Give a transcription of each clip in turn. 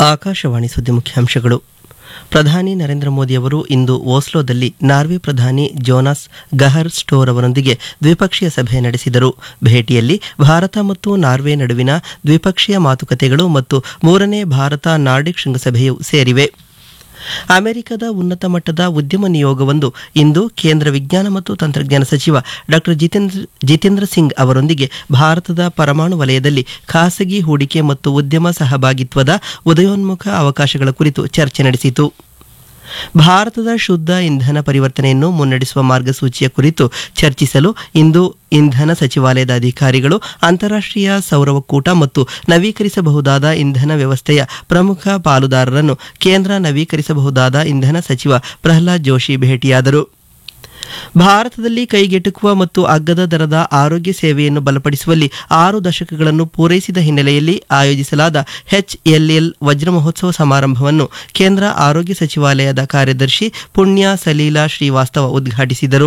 ಆಕಾಶವಾಣಿ ಸುದ್ದಿ ಮುಖ್ಯಾಂಶಗಳು ಪ್ರಧಾನಿ ನರೇಂದ್ರ ಮೋದಿಯವರು ಇಂದು ಓಸ್ಲೋದಲ್ಲಿ ನಾರ್ವೆ ಪ್ರಧಾನಿ ಜೋನಾಸ್ ಗಹರ್ ಸ್ಟೋರ್ ಅವರೊಂದಿಗೆ ದ್ವಿಪಕ್ಷೀಯ ಸಭೆ ನಡೆಸಿದರು ಭೇಟಿಯಲ್ಲಿ ಭಾರತ ಮತ್ತು ನಾರ್ವೆ ನಡುವಿನ ದ್ವಿಪಕ್ಷೀಯ ಮಾತುಕತೆಗಳು ಮತ್ತು ಮೂರನೇ ಭಾರತ ನಾರ್ಡಿಕ್ ಶೃಂಗಸಭೆಯು ಸೇರಿವೆ ಅಮೆರಿಕದ ಉನ್ನತ ಮಟ್ಟದ ಉದ್ಯಮ ನಿಯೋಗವೊಂದು ಇಂದು ಕೇಂದ್ರ ವಿಜ್ಞಾನ ಮತ್ತು ತಂತ್ರಜ್ಞಾನ ಸಚಿವ ಡಾಕ್ಟರ್ ಜಿತೇಂದ್ರ ಜಿತೇಂದ್ರ ಸಿಂಗ್ ಅವರೊಂದಿಗೆ ಭಾರತದ ಪರಮಾಣು ವಲಯದಲ್ಲಿ ಖಾಸಗಿ ಹೂಡಿಕೆ ಮತ್ತು ಉದ್ಯಮ ಸಹಭಾಗಿತ್ವದ ಉದಯೋನ್ಮುಖ ಅವಕಾಶಗಳ ಕುರಿತು ಚರ್ಚೆ ನಡೆಸಿತು ಭಾರತದ ಶುದ್ಧ ಇಂಧನ ಪರಿವರ್ತನೆಯನ್ನು ಮುನ್ನಡೆಸುವ ಮಾರ್ಗಸೂಚಿಯ ಕುರಿತು ಚರ್ಚಿಸಲು ಇಂದು ಇಂಧನ ಸಚಿವಾಲಯದ ಅಧಿಕಾರಿಗಳು ಅಂತಾರಾಷ್ಟ್ರೀಯ ಸೌರ ಒಕ್ಕೂಟ ಮತ್ತು ನವೀಕರಿಸಬಹುದಾದ ಇಂಧನ ವ್ಯವಸ್ಥೆಯ ಪ್ರಮುಖ ಪಾಲುದಾರರನ್ನು ಕೇಂದ್ರ ನವೀಕರಿಸಬಹುದಾದ ಇಂಧನ ಸಚಿವ ಪ್ರಹ್ಲಾದ್ ಜೋಶಿ ಭೇಟಿಯಾದರು ಭಾರತದಲ್ಲಿ ಕೈಗೆಟುಕುವ ಮತ್ತು ಅಗ್ಗದ ದರದ ಆರೋಗ್ಯ ಸೇವೆಯನ್ನು ಬಲಪಡಿಸುವಲ್ಲಿ ಆರು ದಶಕಗಳನ್ನು ಪೂರೈಸಿದ ಹಿನ್ನೆಲೆಯಲ್ಲಿ ಆಯೋಜಿಸಲಾದ ಎಚ್ಎಲ್ಎಲ್ ವಜ್ರ ಮಹೋತ್ಸವ ಸಮಾರಂಭವನ್ನು ಕೇಂದ್ರ ಆರೋಗ್ಯ ಸಚಿವಾಲಯದ ಕಾರ್ಯದರ್ಶಿ ಪುಣ್ಯ ಸಲೀಲಾ ಶ್ರೀವಾಸ್ತವ ಉದ್ಘಾಟಿಸಿದರು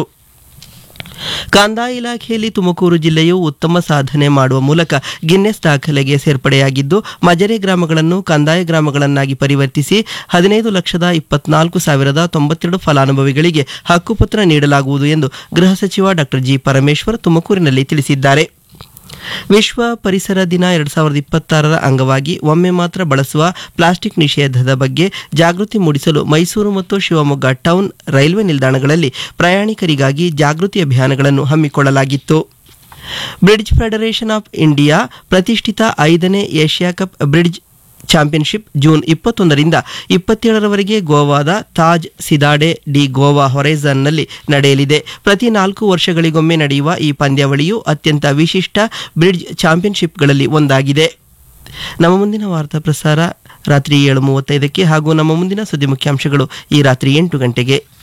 ಕಂದಾಯ ಇಲಾಖೆಯಲ್ಲಿ ತುಮಕೂರು ಜಿಲ್ಲೆಯು ಉತ್ತಮ ಸಾಧನೆ ಮಾಡುವ ಮೂಲಕ ಗಿನ್ನೆಸ್ ದಾಖಲೆಗೆ ಸೇರ್ಪಡೆಯಾಗಿದ್ದು ಮಜರೆ ಗ್ರಾಮಗಳನ್ನು ಕಂದಾಯ ಗ್ರಾಮಗಳನ್ನಾಗಿ ಪರಿವರ್ತಿಸಿ ಹದಿನೈದು ಲಕ್ಷದ ಇಪ್ಪತ್ನಾಲ್ಕು ಸಾವಿರದ ತೊಂಬತ್ತೆರಡು ಫಲಾನುಭವಿಗಳಿಗೆ ಹಕ್ಕುಪತ್ರ ನೀಡಲಾಗುವುದು ಎಂದು ಗೃಹ ಸಚಿವ ಡಾಕ್ಟರ್ ಜಿ ಪರಮೇಶ್ವರ್ ತುಮಕೂರಿನಲ್ಲಿ ತಿಳಿಸಿದ್ದಾರೆ ವಿಶ್ವ ಪರಿಸರ ದಿನ ಎರಡ್ ಸಾವಿರದ ಇಪ್ಪತ್ತಾರರ ಅಂಗವಾಗಿ ಒಮ್ಮೆ ಮಾತ್ರ ಬಳಸುವ ಪ್ಲಾಸ್ಟಿಕ್ ನಿಷೇಧದ ಬಗ್ಗೆ ಜಾಗೃತಿ ಮೂಡಿಸಲು ಮೈಸೂರು ಮತ್ತು ಶಿವಮೊಗ್ಗ ಟೌನ್ ರೈಲ್ವೆ ನಿಲ್ದಾಣಗಳಲ್ಲಿ ಪ್ರಯಾಣಿಕರಿಗಾಗಿ ಜಾಗೃತಿ ಅಭಿಯಾನಗಳನ್ನು ಹಮ್ಮಿಕೊಳ್ಳಲಾಗಿತ್ತು ಬ್ರಿಡ್ಜ್ ಫೆಡರೇಷನ್ ಆಫ್ ಇಂಡಿಯಾ ಪ್ರತಿಷ್ಠಿತ ಐದನೇ Asia cup bridge championship June ಇಪ್ಪತ್ತೊಂದರಿಂದ ಇಪ್ಪತ್ತೇಳರವರೆಗೆ ಗೋವಾದ ತಾಜ್ ಸಿದಾಡೆ ಡಿ ಗೋವಾ ಹೊರೈಸನ್ನಲ್ಲಿ ನಡೆಯಲಿದೆ ಪ್ರತಿ ನಾಲ್ಕು ವರ್ಷಗಳಿಗೊಮ್ಮೆ ನಡೆಯುವ ಈ ಪಂದ್ಯಾವಳಿಯು ಅತ್ಯಂತ ವಿಶಿಷ್ಟ ಬ್ರಿಡ್ಜ್ ಚಾಂಪಿಯನ್ಶಿಪ್ಗಳಲ್ಲಿ ಒಂದಾಗಿದೆ ನಮ್ಮ ಮುಂದಿನ ವಾರ್ತಾ ಪ್ರಸಾರ ರಾತ್ರಿ ಏಳು ಮೂವತ್ತೈದಕ್ಕೆ ಹಾಗೂ ನಮ್ಮ ಮುಂದಿನ ಸುದ್ದಿ ಮುಖ್ಯಾಂಶಗಳು ಈ ರಾತ್ರಿ ಎಂಟು ಗಂಟೆಗೆ